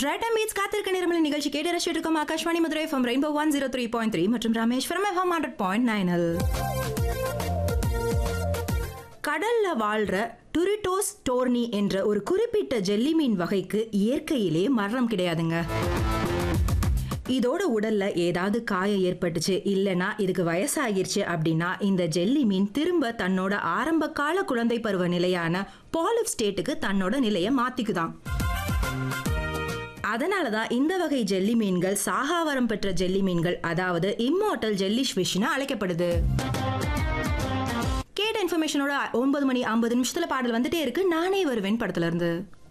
டிரைட்டம் beads காத்திருக்க நிறமலை நிகழ்ச்சி கேட்டு ரசிட்டு இருக்கோம் Akashvani Madurai FM Rainbow one zero three point three மற்றும் ராமேஸ்வரம் எஃப்எம் ஹண்ட்ரட் பாயிண்ட் நைனல் கடல்ல வாழ்ற டுரிட்டோஸ் டோர்னி என்ற ஒரு குறிப்பிட்ட ஜெல்லி மீன் வகைக்கு இயற்கையிலே மரணம் கிடையாதுங்க இதோட உடல்ல ஏதாவது காயம் ஏற்பட்டுச்சு இல்லனா இதுக்கு வயசாகிருச்சு அப்படின்னா இந்த ஜெல்லி மீன் திரும்ப தன்னோட ஆரம்ப கால குழந்தை பருவ நிலையான பாலிப் ஸ்டேட்டுக்கு தன்னோட நிலையை மாத்திக்குதாம் அதனால தான் இந்த வகை ஜெல்லி மீன்கள் சாகாவரம் பெற்ற ஜெல்லி மீன்கள் அதாவது இம்மார்டல் ஜெல்லி ஃபிஷ்னு அழைக்கப்படுது கேட்ட இன்ஃபர்மேஷனோட ஒன்பது மணி ஐம்பது நிமிஷத்துல பாடல் வந்துட்டே இருக்கு நானே வருவேன் படத்துல இருந்து